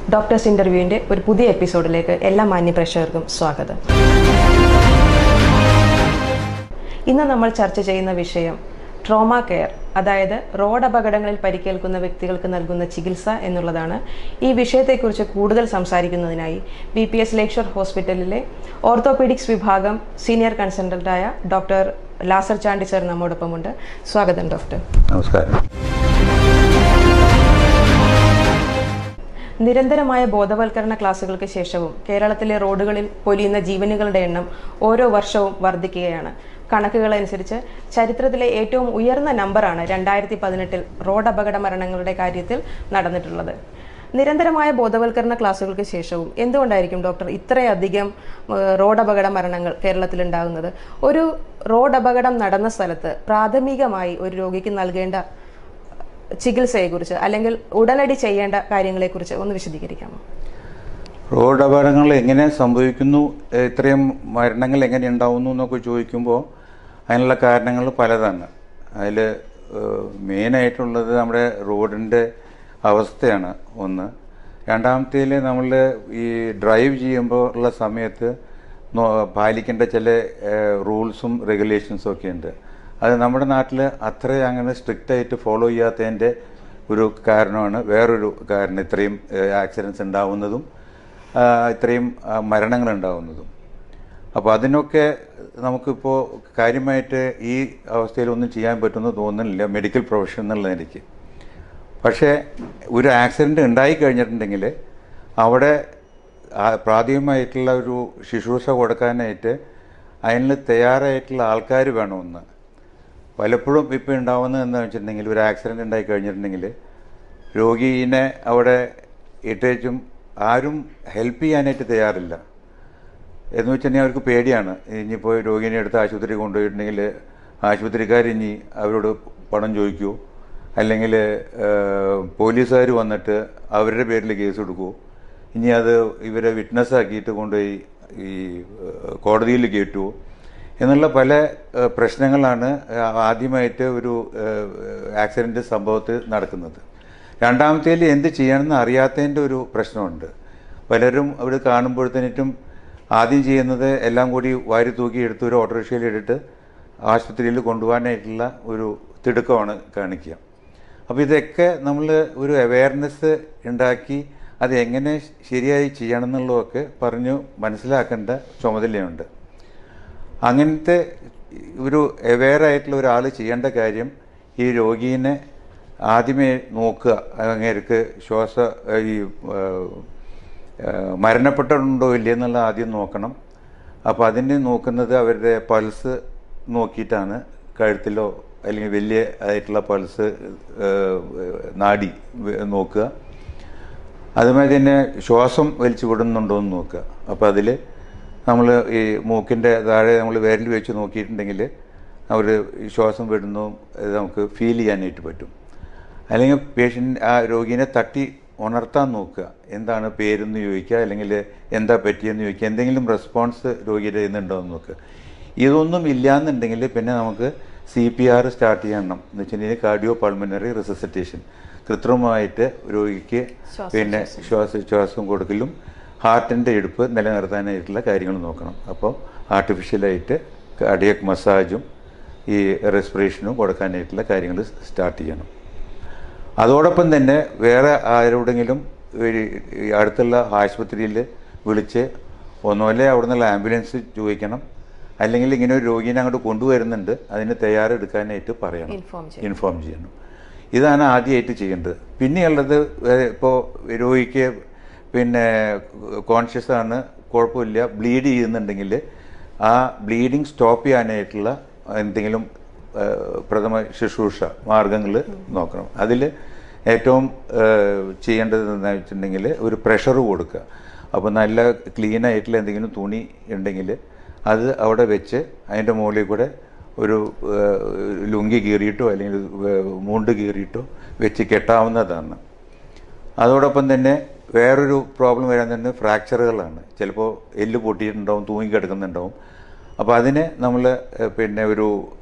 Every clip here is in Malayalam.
ഡോക്ടേഴ്സ് ഇൻ്റർവ്യൂവിൻ്റെ ഒരു പുതിയ എപ്പിസോഡിലേക്ക് എല്ലാ മാന്യ പ്രേക്ഷകർക്കും സ്വാഗതം ഇന്ന് നമ്മൾ ചർച്ച ചെയ്യുന്ന വിഷയം ട്രോമ കെയർ അതായത് റോഡ് അപകടങ്ങളിൽ പരിക്കേൽക്കുന്ന വ്യക്തികൾക്ക് നൽകുന്ന ചികിത്സ എന്നുള്ളതാണ് ഈ വിഷയത്തെക്കുറിച്ച് കൂടുതൽ സംസാരിക്കുന്നതിനായി ബി പി എസ് ലേക്ഷർ ഹോസ്പിറ്റലിലെ ഓർത്തോപീഡിക്സ് വിഭാഗം സീനിയർ കൺസൾട്ടൻ്റായ ഡോക്ടർ ലാസർ ചാണ്ടി സർ നമ്മോടൊപ്പമുണ്ട് സ്വാഗതം ഡോക്ടർ നമസ്കാരം നിരന്തരമായ ബോധവൽക്കരണ ക്ലാസുകൾക്ക് ശേഷവും കേരളത്തിലെ റോഡുകളിൽ പൊലിയുന്ന ജീവനുകളുടെ എണ്ണം ഓരോ വർഷവും വർദ്ധിക്കുകയാണ് കണക്കുകൾ അനുസരിച്ച് ചരിത്രത്തിലെ ഏറ്റവും ഉയർന്ന നമ്പറാണ് രണ്ടായിരത്തി പതിനെട്ടിൽ റോഡ് അപകട മരണങ്ങളുടെ കാര്യത്തിൽ നടന്നിട്ടുള്ളത് നിരന്തരമായ ബോധവൽക്കരണ ക്ലാസുകൾക്ക് ശേഷവും എന്തുകൊണ്ടായിരിക്കും ഡോക്ടർ ഇത്രയധികം ഏഹ്, റോഡ് അപകട മരണങ്ങൾ കേരളത്തിൽ ഉണ്ടാകുന്നത് ഒരു റോഡ് അപകടം നടന്ന സ്ഥലത്ത് പ്രാഥമികമായി ഒരു രോഗിക്ക് നൽകേണ്ട ചികിത്സയെക്കുറിച്ച് അല്ലെങ്കിൽ ഉടനടി ചെയ്യേണ്ട കാര്യങ്ങളെക്കുറിച്ച് ഒന്ന് വിശദീകരിക്കാമോ റോഡ് അപകടങ്ങൾ എങ്ങനെ സംഭവിക്കുന്നു ഏഹ് ഇത്രയും മരണങ്ങൾ എങ്ങനെ ഉണ്ടാവുന്നു എന്നൊക്കെ ചോദിക്കുമ്പോൾ അതിനുള്ള കാരണങ്ങൾ പലതാണ് അതിൽ മെയിനായിട്ടുള്ളത് നമ്മുടെ റോഡിൻ്റെ അവസ്ഥയാണ് ഒന്ന് രണ്ടാമത്തേൽ നമ്മൾ ഈ ഡ്രൈവ് ചെയ്യുമ്പോൾ ഉള്ള സമയത്ത് നോ- പാലിക്കേണ്ട ചില റൂൾസും റെഗുലേഷൻസും ഒക്കെ ഉണ്ട് അത് നമ്മുടെ നാട്ടിൽ അത്ര അങ്ങനെ സ്ട്രിക്റ്റ് ആയിട്ട് ഫോളോ ചെയ്യാത്തതിൻ്റെ ഒരു കാരണമാണ് വേറൊരു കാരണം ഇത്രയും ആക്സിഡൻസ് ഉണ്ടാവുന്നതും ആ, ഇത്രയും ആ, മരണങ്ങൾ ഉണ്ടാവുന്നതും അപ്പോൾ അതിനൊക്കെ നമുക്കിപ്പോൾ കാര്യമായിട്ട് ഈ അവസ്ഥയിൽ ഒന്നും ചെയ്യാൻ പറ്റുമെന്ന് തോന്നുന്നില്ല മെഡിക്കൽ പ്രൊഫഷൻ എന്നുള്ള നിലയ്ക്ക് പക്ഷേ ഒരു ആക്സിഡൻറ്റ് ഉണ്ടായി കഴിഞ്ഞിട്ടുണ്ടെങ്കിൽ അവിടെ ആ പ്രാഥമികമായിട്ടുള്ള ഒരു ശുശ്രൂഷ കൊടുക്കാനായിട്ട് അതിന് തയ്യാറായിട്ടുള്ള ആൾക്കാർ വേണമെന്ന് പലപ്പോഴും ഇപ്പോൾ ഉണ്ടാവുന്നത് എന്താണെന്ന് വെച്ചിട്ടുണ്ടെങ്കിൽ ഒരു ആക്സിഡൻറ്റ് ഉണ്ടായി കഴിഞ്ഞിട്ടുണ്ടെങ്കിൽ രോഗീനെ അവിടെ ഇട്ടേച്ചും ആരും ഹെൽപ്പ് ചെയ്യാനായിട്ട് തയ്യാറില്ല എന്ന് വെച്ചിട്ടുണ്ടെങ്കിൽ അവർക്ക് പേടിയാണ് ഇനിയിപ്പോൾ രോഗിനെ എടുത്ത് ആശുപത്രി കൊണ്ടുപോയിട്ടുണ്ടെങ്കിൽ ആശുപത്രിക്കാർ ഇനി അവരോട് പണം ചോദിക്കുമോ അല്ലെങ്കിൽ പോലീസുകാർ വന്നിട്ട് അവരുടെ പേരിൽ കേസ് കൊടുക്കുമോ ഇനി അത് ഇവരെ വിറ്റ്നസ് ആക്കിയിട്ട് കൊണ്ടുപോയി ഈ ഏഹ്, കോടതിയിൽ കയറ്റുമോ എന്നുള്ള പല ഏഹ്, പ്രശ്നങ്ങളാണ് ആദ്യമായിട്ട് ഒരു ആക്സിഡൻറ്റ് സംഭവത്തിൽ നടക്കുന്നത് രണ്ടാമത്തേൽ എന്ത് ചെയ്യണമെന്ന് അറിയാത്തതിൻ്റെ ഒരു പ്രശ്നമുണ്ട് പലരും അവിടെ കാണുമ്പോഴത്തേനും ആദ്യം ചെയ്യുന്നത് എല്ലാം കൂടി വാരി തൂക്കി എടുത്ത് ഒരു ഓട്ടോറിക്ഷയിൽ ഇട്ടിട്ട് ആശുപത്രിയിൽ കൊണ്ടുപോകാനായിട്ടുള്ള ഒരു തിടുക്കമാണ് കാണിക്കുക അപ്പോൾ ഇതൊക്കെ നമ്മൾ ഒരു അവയർനെസ് ഉണ്ടാക്കി അത് എങ്ങനെ ശരിയായി ചെയ്യണം എന്നുള്ളതൊക്കെ പറഞ്ഞു മനസ്സിലാക്കേണ്ട ചുമതലയുണ്ട് അങ്ങനത്തെ ഒരു അവെയർ ആയിട്ടുള്ള ഒരാൾ ചെയ്യേണ്ട കാര്യം ഈ രോഗീനെ ആദ്യമേ നോക്കുക അങ്ങേർക്ക് ശ്വാസ ഈ ആ, ആ, മരണപ്പെട്ടിട്ടുണ്ടോ ഇല്ലേ എന്നുള്ള ആദ്യം നോക്കണം അപ്പോൾ അതിന് നോക്കുന്നത് അവരുടെ പൾസ് നോക്കിയിട്ടാണ് കഴുത്തിലോ അല്ലെങ്കിൽ വലിയ ആയിട്ടുള്ള പൾസ് ആ, നാഡി വ- നോക്കുക അതുമാതിരി തന്നെ ശ്വാസം വലിച്ചു വിടുന്നുണ്ടോ എന്ന് നോക്കുക അപ്പോൾ അതിൽ നമ്മൾ ഈ മൂക്കിൻ്റെ താഴെ നമ്മൾ വിരൽ വെച്ച് നോക്കിയിട്ടുണ്ടെങ്കിൽ അവർ ഈ ശ്വാസം വിടുന്നു ഇത് നമുക്ക് ഫീൽ ചെയ്യാനായിട്ട് പറ്റും അല്ലെങ്കിൽ പേഷ്യൻ്റ് ആ രോഗീനെ തട്ടി ഉണർത്താൻ നോക്കുക എന്താണ് പേരെന്ന് ചോദിക്കുക അല്ലെങ്കിൽ എന്താ പറ്റിയെന്ന് ചോദിക്കുക എന്തെങ്കിലും റെസ്പോൺസ് രോഗിയുടെ ഇന്നുണ്ടോ എന്ന് നോക്കുക ഇതൊന്നും ഇല്ലയെന്നുണ്ടെങ്കിൽ പിന്നെ നമുക്ക് സി പി ആർ സ്റ്റാർട്ട് ചെയ്യണം എന്ന് വെച്ചിട്ടുണ്ടെങ്കിൽ കാർഡിയോ പൾമനറി റിസസിറ്റേഷൻ കൃത്രിമമായിട്ട് രോഗിക്ക് പിന്നെ ശ്വാസോച്ഛ്വാസം കൊടുക്കലും ഹാർട്ടിൻ്റെ ഇടുപ്പ് നിലനിർത്താനായിട്ടുള്ള കാര്യങ്ങൾ നോക്കണം അപ്പോൾ ആർട്ടിഫിഷ്യലായിട്ട് കാർഡിയക് മസാജും ഈ റെസ്പിറേഷനും കൊടുക്കാനായിട്ടുള്ള കാര്യങ്ങൾ സ്റ്റാർട്ട് ചെയ്യണം അതോടൊപ്പം തന്നെ വേറെ ആരോടെങ്കിലും ഒരു ഈ അടുത്തുള്ള ആശുപത്രിയിൽ വിളിച്ച് ഒന്നുമല്ലേ അവിടെ നിന്നുള്ള ആംബുലൻസ് ചോദിക്കണം അല്ലെങ്കിൽ ഇങ്ങനെ ഒരു രോഗീനെ അങ്ങോട്ട് കൊണ്ടുവരുന്നുണ്ട് അതിന് തയ്യാറെടുക്കാനായിട്ട് പറയണം ഇൻഫോം ഇൻഫോം ചെയ്യണം ഇതാണ് ആദ്യമായിട്ട് ചെയ്യേണ്ടത് പിന്നെയുള്ളത് ഇപ്പോൾ രോഗിക്ക് പിന്നെ കോൺഷ്യസ് ആണ് കുഴപ്പമില്ല ബ്ലീഡ് ചെയ്യുന്നുണ്ടെങ്കിൽ ആ ബ്ലീഡിങ് സ്റ്റോപ്പ് ചെയ്യാനായിട്ടുള്ള എന്തെങ്കിലും ആ, പ്രഥമ ശുശ്രൂഷ മാർഗങ്ങൾ നോക്കണം അതിൽ ഏറ്റവും ആ, ചെയ്യേണ്ടത് എന്താണെന്ന് വെച്ചിട്ടുണ്ടെങ്കിൽ ഒരു പ്രഷർ കൊടുക്കുക അപ്പോൾ നല്ല ക്ലീൻ ആയിട്ടുള്ള എന്തെങ്കിലും തുണി ഉണ്ടെങ്കിൽ അത് അവിടെ വെച്ച് അതിൻ്റെ മുകളിൽ കൂടെ ഒരു ഏഹ്, ലുങ്കി കീറിയിട്ടോ അല്ലെങ്കിൽ ഏഹ്, മുണ്ട് കീറിയിട്ടോ വെച്ച് കെട്ടാവുന്നതാണ് അതോടൊപ്പം തന്നെ വേറൊരു പ്രോബ്ലം വരാൻ തന്നെ ഫ്രാക്ചറുകളാണ് ചിലപ്പോൾ എല്ല് പൊട്ടിയിട്ടുണ്ടാവും തൂങ്ങിക്കിടക്കുന്നുണ്ടാവും അപ്പോൾ അതിനെ നമ്മൾ പിന്നെ ഒരു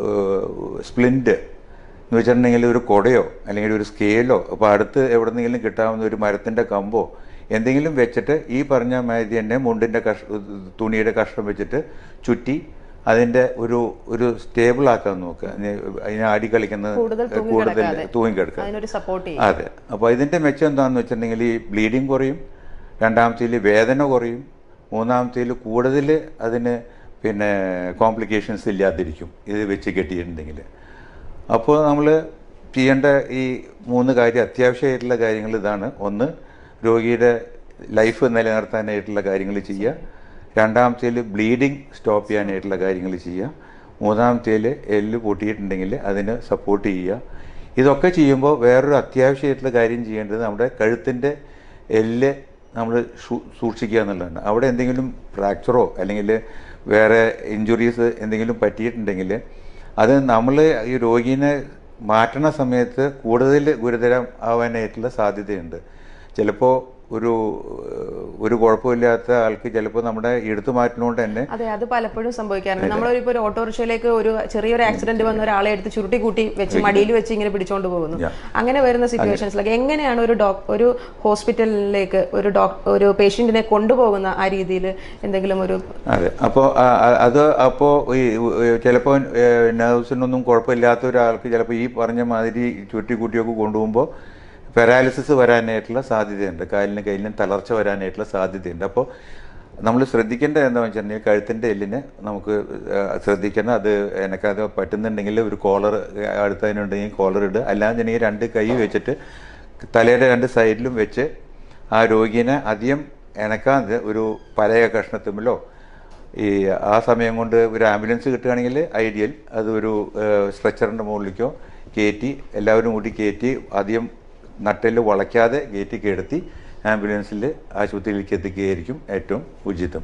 സ്പ്ലിൻറ്റ് എന്ന് വെച്ചിട്ടുണ്ടെങ്കിൽ ഒരു കുടയോ അല്ലെങ്കിൽ ഒരു സ്കെയിലോ അപ്പോൾ അടുത്ത് എവിടെന്നെങ്കിലും കിട്ടാവുന്ന ഒരു മരത്തിൻ്റെ കമ്പോ എന്തെങ്കിലും വെച്ചിട്ട് ഈ പറഞ്ഞ മാതിരി തന്നെ മുണ്ടിൻ്റെ കഷ തുണിയുടെ കഷ്ണം വെച്ചിട്ട് ചുറ്റി അതിൻ്റെ ഒരു ഒരു സ്റ്റേബിൾ ആക്കാൻ നോക്കുക അതിന് അതിനെ ആടി കളിക്കുന്നത് കൂടുതൽ കൂടുതൽ തൂങ്ങിക്കിടക്കാതെ. തൂങ്ങിക്കിടക്കുക അതിനൊരു സപ്പോർട്ട് ചെയ്യും അതെ അപ്പോൾ ഇതിൻ്റെ മെച്ചം എന്താണെന്ന് വെച്ചിട്ടുണ്ടെങ്കിൽ ഈ ബ്ലീഡിങ് കുറയും രണ്ടാമത്തേൽ വേദന കുറയും മൂന്നാമത്തേൽ കൂടുതൽ അതിന് പിന്നെ കോംപ്ലിക്കേഷൻസ് ഇല്ലാതിരിക്കും ഇത് വെച്ച് കെട്ടിയിട്ടുണ്ടെങ്കിൽ അപ്പോൾ നമ്മൾ ചെയ്യേണ്ട ഈ മൂന്ന് കാര്യം അത്യാവശ്യമായിട്ടുള്ള കാര്യങ്ങൾ ഇതാണ് ഒന്ന് രോഗിയുടെ ലൈഫ് നിലനിർത്താനായിട്ടുള്ള കാര്യങ്ങൾ ചെയ്യുക രണ്ടാമത്തേൽ ബ്ലീഡിങ് സ്റ്റോപ്പ് ചെയ്യാനായിട്ടുള്ള കാര്യങ്ങൾ ചെയ്യുക മൂന്നാമത്തേൽ എല്ല് പൊട്ടിയിട്ടുണ്ടെങ്കിൽ അതിന് സപ്പോർട്ട് ചെയ്യുക ഇതൊക്കെ ചെയ്യുമ്പോൾ വേറൊരു അത്യാവശ്യമായിട്ടുള്ള കാര്യം ചെയ്യേണ്ടത് നമ്മുടെ കഴുത്തിൻ്റെ എല്ല് നമ്മൾ സൂക്ഷിക്കുക എന്നുള്ളതാണ് അവിടെ എന്തെങ്കിലും ഫ്രാക്ചറോ അല്ലെങ്കിൽ വേറെ ഇഞ്ചുറീസ് എന്തെങ്കിലും പറ്റിയിട്ടുണ്ടെങ്കിൽ അത് നമ്മൾ ഈ രോഗീനെ മാറ്റണ സമയത്ത് കൂടുതൽ ഗുരുതരം ആവാനായിട്ടുള്ള സാധ്യതയുണ്ട് ചിലപ്പോൾ ഒരു ഏഹ്, ഒരു കുഴപ്പമില്ലാത്ത ആൾക്ക് ചിലപ്പോൾ നമ്മുടെ എടുത്തു മാറ്റുന്നതുകൊണ്ട് തന്നെ അതെ അത് പലപ്പോഴും സംഭവിക്കാറുണ്ട് നമ്മളിപ്പോ ഒരു ഓട്ടോറിക്ഷയിലേക്ക് ഒരു ചെറിയൊരു ആക്സിഡന്റ് വന്ന ഒരാളെ എടുത്ത് ചുരുട്ടി കൂട്ടി വെച്ച് മടിയിൽ വെച്ച് ഇങ്ങനെ പിടിച്ചോണ്ട് പോകുന്നു Yeah. അങ്ങനെ വരുന്ന സിറ്റുവേഷൻസിലൊക്കെ എങ്ങനെയാണ് ഒരു ഡോക് ഒരു ഹോസ്പിറ്റലിലേക്ക് ഒരു ഡോക് ഒരു പേഷ്യന്റിനെ കൊണ്ടുപോകുന്ന ആ രീതിയിൽ എന്തെങ്കിലും ഒരു അതെ അപ്പോൾ അത് അപ്പോൾ ഈ ചിലപ്പോൾ നേഴ്സിനൊന്നും കുഴപ്പമില്ലാത്ത ഒരാൾക്ക് ചിലപ്പോൾ ഈ പറഞ്ഞ മാതിരി ചുറ്റിക്കുട്ടിയൊക്കെ കൊണ്ടുപോകുമ്പോൾ പാരാലിസിസ് വരാനായിട്ടുള്ള സാധ്യതയുണ്ട് കാലിന് കയ്യിലും തളർച്ച വരാനായിട്ടുള്ള സാധ്യതയുണ്ട് അപ്പോൾ നമ്മൾ ശ്രദ്ധിക്കേണ്ടത് എന്താണെന്ന് വെച്ചിട്ടുണ്ടെങ്കിൽ കഴുത്തിൻ്റെ എല്ലിന് നമുക്ക് ആ, ശ്രദ്ധിക്കണം അത് എനക്കത് പറ്റുന്നുണ്ടെങ്കിൽ ഒരു കോളർ അടുത്തതിനുണ്ടെങ്കിൽ കോളർ ഇടുക അല്ലാന്നുണ്ടെങ്കിൽ രണ്ട് കൈ വെച്ചിട്ട് തലയുടെ രണ്ട് സൈഡിലും വെച്ച് ആ രോഗീനെ അധികം എനക്കാതെ ഒരു പലയ കഷ്ണത്തുമ്പിലോ ഈ ആ സമയം കൊണ്ട് ഒരു ആംബുലൻസ് കിട്ടുകയാണെങ്കിൽ ഐഡിയൽ അത് ഒരു സ്ട്രെച്ചറിൻ്റെ മുകളിലേക്കോ കയറ്റി എല്ലാവരും കൂടി കയറ്റി അധികം നട്ടെല്ല് വളയ്ക്കാതെ കയറ്റി കിടത്തി ആംബുലൻസിൽ ആശുപത്രിയിലേക്ക് എത്തിക്കുകയായിരിക്കും ഏറ്റവും ഉചിതം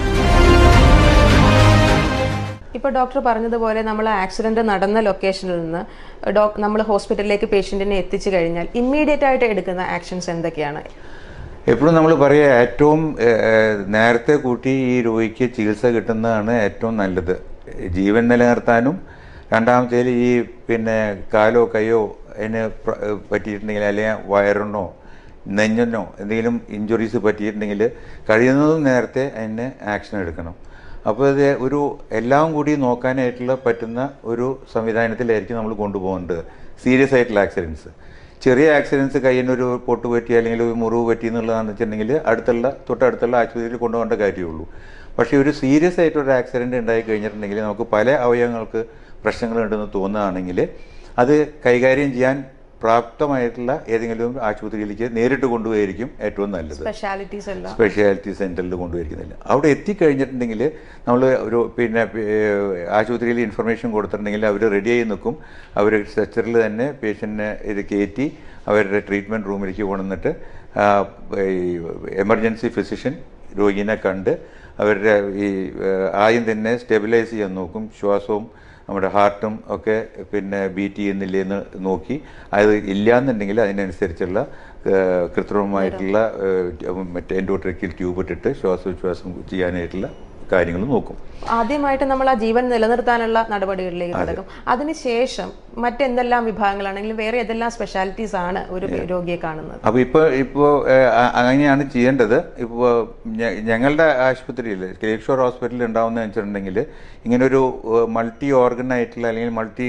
ഇപ്പൊ ഡോക്ടർ പറഞ്ഞതുപോലെ നമ്മൾ ആക്സിഡന്റ് നടന്ന ലൊക്കേഷനിൽ നിന്ന് ഡോക് നമ്മൾ ഹോസ്പിറ്റലിലേക്ക് പേഷ്യന്റിനെ എത്തിച്ചു കഴിഞ്ഞാൽ ഇമ്മീഡിയറ്റ് ആയിട്ട് എടുക്കുന്ന ആക്ഷൻസ് എന്തൊക്കെയാണ് എപ്പോഴും നമ്മൾ പറയുക ഏറ്റവും ഏഹ്, ഏഹ്, നേരത്തെ കൂട്ടി ഈ രോഗിക്ക് ചികിത്സ കിട്ടുന്നതാണ് ഏറ്റവും നല്ലത് ജീവൻ നിലനിർത്താനും രണ്ടാമത്തേൽ ഈ പിന്നെ കാലോ കൈയോ അതിന് പ്ര- ഏഹ് പറ്റിയിട്ടുണ്ടെങ്കിൽ അല്ലെങ്കിൽ വയറിനോ നെഞ്ഞിനോ എന്തെങ്കിലും ഇഞ്ചുറീസ് പറ്റിയിട്ടുണ്ടെങ്കിൽ കഴിയുന്നതും നേരത്തെ അതിന് ആക്ഷൻ എടുക്കണം അപ്പോൾ ഇത് ഒരു എല്ലാം കൂടി നോക്കാനായിട്ടുള്ള പറ്റുന്ന ഒരു സംവിധാനത്തിലായിരിക്കും നമ്മൾ കൊണ്ടുപോകേണ്ടത് സീരിയസ് ആയിട്ടുള്ള ആക്സിഡൻസ് ചെറിയ ആക്സിഡൻസ് കയ്യിന് ഒരു പൊട്ട് പറ്റി അല്ലെങ്കിൽ ഒരു മുറിവ് പറ്റി എന്നുള്ളതാണെന്ന് വെച്ചിട്ടുണ്ടെങ്കിൽ അടുത്തുള്ള തൊട്ടടുത്തുള്ള ആശുപത്രിയിൽ കൊണ്ടുപോകേണ്ട കാര്യമുള്ളൂ പക്ഷേ ഒരു സീരിയസ് ആയിട്ടൊരു ആക്സിഡൻറ്റ് ഉണ്ടായി കഴിഞ്ഞിട്ടുണ്ടെങ്കിൽ നമുക്ക് പല അവയവങ്ങൾക്ക് പ്രശ്നങ്ങളുണ്ടെന്ന് തോന്നുകയാണെങ്കിൽ അത് കൈകാര്യം ചെയ്യാൻ പ്രാപ്തമായിട്ടുള്ള ഏതെങ്കിലും ആശുപത്രിയിലേക്ക് നേരിട്ട് കൊണ്ടുപോയിരിക്കും ഏറ്റവും നല്ലത് സ്പെഷ്യാലിറ്റീസ് എല്ലാം സ്പെഷ്യാലിറ്റി സെൻറ്ററിൽ കൊണ്ടുവരിക്കുന്നില്ല അവിടെ എത്തിക്കഴിഞ്ഞിട്ടുണ്ടെങ്കിൽ നമ്മൾ ഒരു പിന്നെ ഏഹ്, ആശുപത്രിയിൽ ഇൻഫർമേഷൻ കൊടുത്തിട്ടുണ്ടെങ്കിൽ അവർ റെഡി ആയി നിൽക്കും അവർ സ്ട്രെച്ചറിൽ തന്നെ പേഷ്യൻറ്റിനെ ഇത് കയറ്റി അവരുടെ ട്രീറ്റ്മെൻറ്റ് റൂമിലേക്ക് കൊണ്ടുവന്നിട്ട് ആ, ഈ എമർജൻസി ഫിസിഷ്യൻ രോഗീനെ കണ്ട് അവരുടെ ഈ ഏഹ്, ആദ്യം തന്നെ സ്റ്റെബിലൈസ് ചെയ്യാൻ നോക്കും ശ്വാസവും നമ്മുടെ ഹാർട്ടും ഒക്കെ പിന്നെ ബീറ്റ് ചെയ്യുന്നില്ലേ എന്ന് നോക്കി അത് ഇല്ലയെന്നുണ്ടെങ്കിൽ അതിനനുസരിച്ചുള്ള ഏഹ്, കൃത്രിമമായിട്ടുള്ള ഏഹ്, മറ്റേ എൻഡോട്രക്കിൽ ട്യൂബ് ഇട്ടിട്ട് ശ്വാസോച്ഛ്വാസം ചെയ്യാനായിട്ടുള്ള കാര്യങ്ങൾ നോക്കും ആദ്യമായിട്ട് നമ്മൾ ആ ജീവൻ നിലനിർത്താനുള്ള നടപടികളിലേക്ക് കടക്കും അതിനുശേഷം മറ്റെന്തെല്ലാം വിഭാഗങ്ങളാണെങ്കിലും വേറെ ഏതെല്ലാം സ്പെഷ്യാലിറ്റീസ് ആണ് ഒരു രോഗിയെ കാണുന്നത് അപ്പോൾ ഇപ്പോൾ ഇപ്പോൾ അങ്ങനെയാണ് ചെയ്യേണ്ടത് ഇപ്പോൾ ഞങ്ങളുടെ ആശുപത്രിയിൽ കേക്ഷോർ ഹോസ്പിറ്റലിൽ ഉണ്ടാവുന്ന വെച്ചിട്ടുണ്ടെങ്കിൽ ഇങ്ങനൊരു മൾട്ടി ഓർഗൻ ആയിട്ടുള്ള അല്ലെങ്കിൽ മൾട്ടി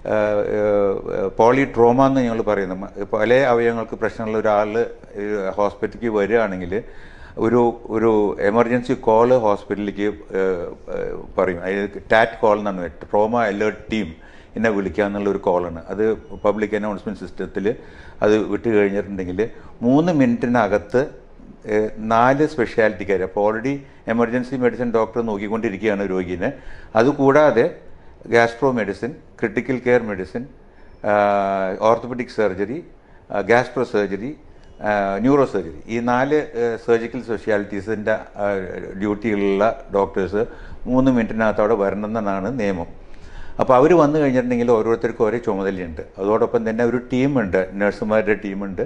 പോളി ട്രോമ എന്ന് ഞങ്ങൾ പറയുന്നത് മ- പല അവയവങ്ങൾക്ക് പ്രശ്നമുള്ള ഒരാൾ ഹോസ്പിറ്റലിലേക്ക് വരികയാണെങ്കിൽ ഒരു ഒരു എമർജൻസി കോള് ഹോസ്പിറ്റലിലേക്ക് ഏഹ്, ഏഹ്, പറയും അതായത് ടാറ്റ് കോൾ എന്നാണ് ട്രോമ അലേർട്ട് ടീം എന്നെ വിളിക്കുക എന്നുള്ള ഒരു കോളാണ് അത് പബ്ലിക് അനൗൺസ്മെന്റ് സിസ്റ്റത്തിൽ അത് വിട്ട് കഴിഞ്ഞിട്ടുണ്ടെങ്കിൽ മൂന്ന് മിനിറ്റിനകത്ത് ഏഹ്, നാല് സ്പെഷ്യാലിറ്റിക്കാർ അപ്പോൾ ഓൾറെഡി എമർജൻസി മെഡിസിൻ ഡോക്ടർ നോക്കിക്കൊണ്ടിരിക്കുകയാണ് രോഗീനെ അതുകൂടാതെ gastro medicine critical care medicine orthopaedic surgery gastro surgery neuro surgery ഈ നാല് സർജിക്കൽ സ്പെഷ്യാലിറ്റീസിൻ്റെ ഡ്യൂട്ടിയിലുള്ള ഡോക്ടേഴ്സ് മൂന്ന് മിനിറ്റിനകത്ത് അവിടെ വരണമെന്നാണ് നിയമം അപ്പോൾ അവർ വന്നു കഴിഞ്ഞിട്ടുണ്ടെങ്കിൽ ഓരോരുത്തർക്കും ഓരോ ചുമതലയുണ്ട് അതോടൊപ്പം തന്നെ ഒരു ടീമുണ്ട് നഴ്സുമാരുടെ ടീമുണ്ട്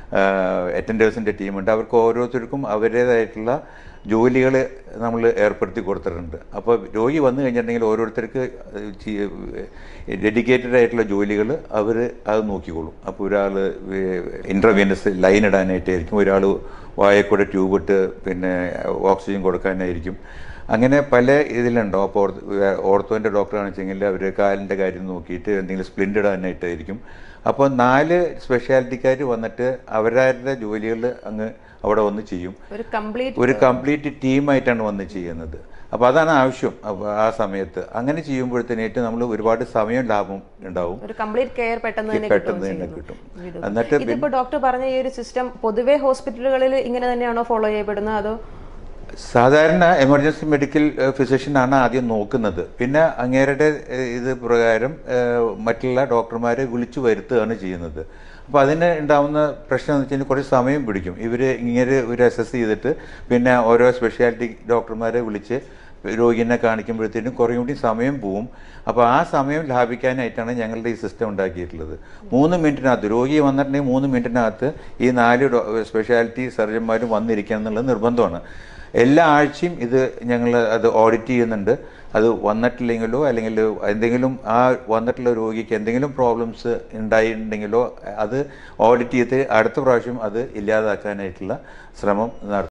അറ്റൻഡേഴ്സിൻ്റെ ടീമുണ്ട് അവർക്ക് ഓരോരുത്തർക്കും അവരുടേതായിട്ടുള്ള ജോലികൾ നമ്മൾ ഏർപ്പെടുത്തി കൊടുത്തിട്ടുണ്ട് അപ്പോൾ രോഗി വന്നു കഴിഞ്ഞിട്ടുണ്ടെങ്കിൽ ഓരോരുത്തർക്ക് ഡെഡിക്കേറ്റഡ് ആയിട്ടുള്ള ജോലികൾ അവർ അത് നോക്കിക്കോളും അപ്പോൾ ഒരാൾ ഇൻ്റർവ്യൂനസ് ലൈൻ ഇടാനായിട്ടായിരിക്കും ഒരാൾ വായക്കൂടെ ട്യൂബ് ഇട്ട് പിന്നെ ഓക്സിജൻ കൊടുക്കാനായിരിക്കും അങ്ങനെ പല ഇതിലുണ്ടോ അപ്പോൾ ഓർത്തോൻ്റെ ഡോക്ടറാണെന്ന് വെച്ചെങ്കിൽ അവർ കാലിൻ്റെ കാര്യം നോക്കിയിട്ട് എന്തെങ്കിലും സ്പ്ലിൻ്റ് ഇടാനായിട്ടായിരിക്കും അപ്പോൾ നാല് സ്പെഷ്യാലിറ്റിക്കാർ വന്നിട്ട് അവരവരുടെ ജോലികൾ അങ്ങ് അവിടെ വന്ന് ചെയ്യും ഒരു കംപ്ലീറ്റ് ഒരു കംപ്ലീറ്റ് ടീമായിട്ടാണ് വന്ന് ചെയ്യുന്നത് അപ്പോൾ അതാണ് ആവശ്യം അപ്പോൾ ആ സമയത്ത് അങ്ങനെ ചെയ്യുമ്പോഴത്തേനായിട്ട് നമ്മൾ ഒരുപാട് സമയം ലാഭം ഉണ്ടാവും ഒരു കംപ്ലീറ്റ് കെയർ പെട്ടെന്ന് തന്നെ പെട്ടെന്ന് തന്നെ കിട്ടുകയും കിട്ടും ചെയ്യുന്നു. എന്നിട്ട് ഇതിപ്പോ ഡോക്ടർ പറഞ്ഞ ഈ ഒരു സിസ്റ്റം പൊതുവെ ഹോസ്പിറ്റലുകളിൽ ഇങ്ങനെ തന്നെയാണോ ഫോളോ ചെയ്യപ്പെടുന്നത് അതോ സാധാരണ എമർജൻസി മെഡിക്കൽ ഫിസിഷ്യനാണ് ആദ്യം നോക്കുന്നത് പിന്നെ അങ്ങേരുടെ ഏഹ്, ഇത് പ്രകാരം ഏഹ്, മറ്റുള്ള ഡോക്ടർമാരെ വിളിച്ചു വരുത്തുകയാണ് ചെയ്യുന്നത് അപ്പോൾ അതിന് ഉണ്ടാവുന്ന പ്രശ്നം എന്ന് വെച്ച് കഴിഞ്ഞാൽ കുറച്ച് സമയം പിടിക്കും ഇവർ ഇങ്ങനെ ഒരു അസസ് ചെയ്തിട്ട് പിന്നെ ഓരോ സ്പെഷ്യാലിറ്റി ഡോക്ടർമാരെ വിളിച്ച് രോഗിനെ കാണിക്കുമ്പോഴത്തേനും കുറേ കൂടി സമയം പോവും അപ്പോൾ ആ സമയം ലാഭിക്കാനായിട്ടാണ് ഞങ്ങളുടെ ഈ സിസ്റ്റം ഉണ്ടാക്കിയിട്ടുള്ളത് മൂന്ന് മിനിറ്റിനകത്ത് രോഗി വന്നിട്ടുണ്ടെങ്കിൽ മൂന്ന് മിനിറ്റിനകത്ത് ഈ നാല് ഡോ- സ്പെഷ്യാലിറ്റി സർജന്മാരും വന്നിരിക്കണം എന്നുള്ളത് നിർബന്ധമാണ് എല്ലാ ആഴ്ചയും ഇത് ഞങ്ങൾ അത് ഓഡിറ്റ് ചെയ്യുന്നുണ്ട് അത് വന്നിട്ടില്ലെങ്കിലോ അല്ലെങ്കിൽ എന്തെങ്കിലും ആ വന്നിട്ടുള്ള രോഗിക്ക് എന്തെങ്കിലും പ്രോബ്ലംസ് ഉണ്ടായിട്ടുണ്ടെങ്കിലോ അത് ഓഡിറ്റ് ചെയ്ത് അടുത്ത പ്രാവശ്യം അത് ഇല്ലാതാക്കാനായിട്ടുള്ള ശ്രമം നടത്തും